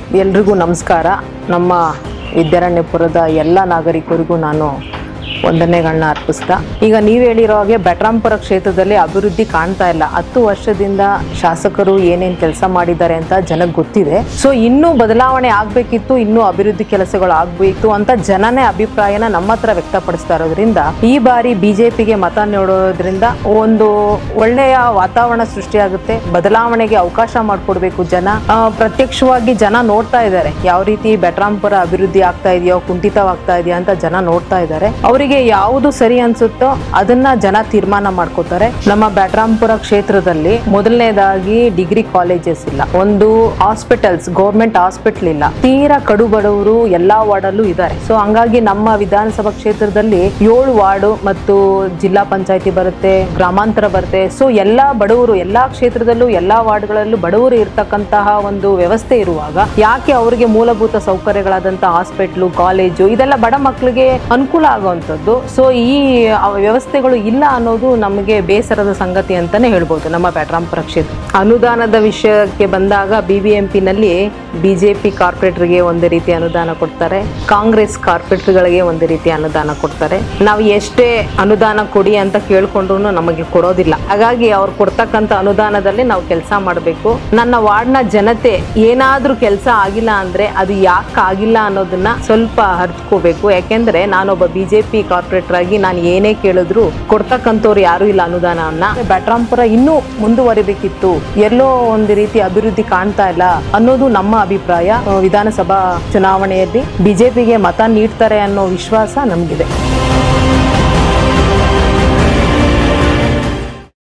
ಎಲ್ರಿಗೂ ನಮಸ್ಕಾರ ನಮ್ಮ ವಿದ್ಯಾರಣ್ಯಪುರದ ಎಲ್ಲ ನಾಗರಿಕರಿಗೂ ನಾನು ವಂದನೆಗಳನ್ನ ಅರ್ಪಿಸ್ತಾ ಈಗ ನೀವು ಹೇಳಿರೋ ಹಾಗೆ ಬೆಟ್ರಾಂಪುರ ಕ್ಷೇತ್ರದಲ್ಲಿ ಅಭಿವೃದ್ಧಿ ಕಾಣ್ತಾ ಇಲ್ಲ ಹತ್ತು ವರ್ಷದಿಂದ ಶಾಸಕರು ಏನೇನು ಕೆಲಸ ಮಾಡಿದ್ದಾರೆ ಅಂತ ಜನಕ್ಕೆ ಗೊತ್ತಿದೆ ಸೊ ಇನ್ನೂ ಬದಲಾವಣೆ ಆಗಬೇಕಿತ್ತು ಇನ್ನೂ ಅಭಿವೃದ್ಧಿ ಕೆಲಸಗಳು ಆಗಬೇಕು ಅಂತ ಜನನೇ ಅಭಿಪ್ರಾಯನ ನಮ್ಮ ಹತ್ರ ವ್ಯಕ್ತಪಡಿಸ್ತಾ ಇರೋದ್ರಿಂದ ಈ ಬಾರಿ ಬಿಜೆಪಿಗೆ ಮತ ನೀಡೋದ್ರಿಂದ ಒಂದು ಒಳ್ಳೆಯ ವಾತಾವರಣ ಸೃಷ್ಟಿಯಾಗುತ್ತೆ ಬದಲಾವಣೆಗೆ ಅವಕಾಶ ಮಾಡಿಕೊಡ್ಬೇಕು ಜನ ಆ, ಪ್ರತ್ಯಕ್ಷವಾಗಿ ಜನ ನೋಡ್ತಾ ಇದ್ದಾರೆ ಯಾವ ರೀತಿ ಬೆಟ್ರಾಂಪುರ ಅಭಿವೃದ್ಧಿ ಆಗ್ತಾ ಇದೆಯೋ ಕುಂಠಿತವಾಗ್ತಾ ಇದೆಯಾ ಅಂತ ಜನ ನೋಡ್ತಾ ಇದ್ದಾರೆ ಅವರಿಗೆ ಯಾವುದು ಸರಿ ಅನ್ಸುತ್ತೋ ಅದನ್ನ ಜನ ತೀರ್ಮಾನ ಮಾಡ್ಕೋತಾರೆ ನಮ್ಮ ಬ್ಯಾಟ್ರಾಂಪುರ ಕ್ಷೇತ್ರದಲ್ಲಿ ಮೊದಲನೇದಾಗಿ ಡಿಗ್ರಿ ಕಾಲೇಜಸ್ ಇಲ್ಲ ಒಂದು ಹಾಸ್ಪಿಟಲ್ಸ್ ಗೌರ್ಮೆಂಟ್ ಹಾಸ್ಪಿಟಲ್ ಇಲ್ಲ ತೀರಾ ಕಡು ಬಡವರು ಎಲ್ಲಾ ವಾರ್ಡಲ್ಲೂ ಇದ್ದಾರೆ ಸೊ ಹಂಗಾಗಿ ನಮ್ಮ ವಿಧಾನಸಭಾ ಕ್ಷೇತ್ರದಲ್ಲಿ ಏಳು ವಾರ್ಡು ಮತ್ತು ಜಿಲ್ಲಾ ಪಂಚಾಯತಿ ಬರುತ್ತೆ ಗ್ರಾಮಾಂತರ ಬರುತ್ತೆ ಸೊ ಎಲ್ಲಾ ಬಡವರು ಎಲ್ಲಾ ಕ್ಷೇತ್ರದಲ್ಲೂ ಎಲ್ಲಾ ವಾರ್ಡ್ಗಳಲ್ಲೂ ಬಡವರು ಇರ್ತಕ್ಕಂತಹ ಒಂದು ವ್ಯವಸ್ಥೆ ಇರುವಾಗ ಯಾಕೆ ಅವರಿಗೆ ಮೂಲಭೂತ ಸೌಕರ್ಯಗಳಾದಂತಹ ಹಾಸ್ಪಿಟ್ಲು ಕಾಲೇಜು ಇದೆಲ್ಲ ಬಡ ಮಕ್ಕಳಿಗೆ ಅನುಕೂಲ ಆಗುವಂಥದ್ದು ಸೊ ಈ ಆ ವ್ಯವಸ್ಥೆಗಳು ಇಲ್ಲ ಅನ್ನೋದು ನಮಗೆ ಬೇಸರದ ಸಂಗತಿ ಅಂತಾನೆ ಹೇಳ್ಬೋದು ನಮ್ಮ ಬ್ಯಾಟ್ರಾಂಪುರ ಕ್ಷೇತ್ರ ಅನುದಾನದ ವಿಷಯಕ್ಕೆ ಬಂದಾಗ ಬಿ ಬಿ ಎಂ ಪಿನಲ್ಲಿ ಬಿಜೆಪಿ ಕಾರ್ಪೊರೇಟರ್ಗೆ ಒಂದು ರೀತಿ ಅನುದಾನ ಕೊಡ್ತಾರೆ ಕಾಂಗ್ರೆಸ್ ಕಾರ್ಪೊರೇಟರ್ಗಳಿಗೆ ಒಂದು ರೀತಿ ಅನುದಾನ ಕೊಡ್ತಾರೆ ನಾವು ಎಷ್ಟೇ ಅನುದಾನ ಕೊಡಿ ಅಂತ ಕೇಳ್ಕೊಂಡ್ರು ನಮಗೆ ಕೊಡೋದಿಲ್ಲ ಹಾಗಾಗಿ ಅವ್ರು ಕೊಡ್ತಕ್ಕಂಥ ಅನುದಾನದಲ್ಲಿ ನಾವು ಕೆಲಸ ಮಾಡಬೇಕು ನನ್ನ ವಾರ್ಡ್ನ ಜನತೆ ಏನಾದ್ರೂ ಕೆಲಸ ಆಗಿಲ್ಲ ಅಂದ್ರೆ ಅದು ಯಾಕೆ ಆಗಿಲ್ಲ ಅನ್ನೋದನ್ನ ಸ್ವಲ್ಪ ಅರ್ತ್ಕೋಬೇಕು ಯಾಕೆಂದ್ರೆ ನಾನೊಬ್ಬ ಬಿಜೆಪಿ ಕಾರ್ಪೊರೇಟರ್ ಆಗಿ ನಾನು ಏನೇ ಕೇಳಿದ್ರು ಕೊಡ್ತಕ್ಕಂಥವ್ರು ಯಾರು ಇಲ್ಲ ಅನುದಾನವನ್ನ ಬ್ಯಾಟ್ರಾಂಪುರ ಇನ್ನೂ ಮುಂದುವರಿಬೇಕಿತ್ತು ಎಲ್ಲೋ ಒಂದು ರೀತಿ ಅಭಿವೃದ್ಧಿ ಕಾಣ್ತಾ ಇಲ್ಲ ಅನ್ನೋದು ನಮ್ಮ ಅಭಿಪ್ರಾಯ ಆ, ವಿಧಾನಸಭಾ ಚುನಾವಣೆಯಲ್ಲಿ ಬಿಜೆಪಿಗೆ ಮತ ನೀಡ್ತಾರೆ ಅನ್ನೋ ವಿಶ್ವಾಸ ನಮಗಿದೆ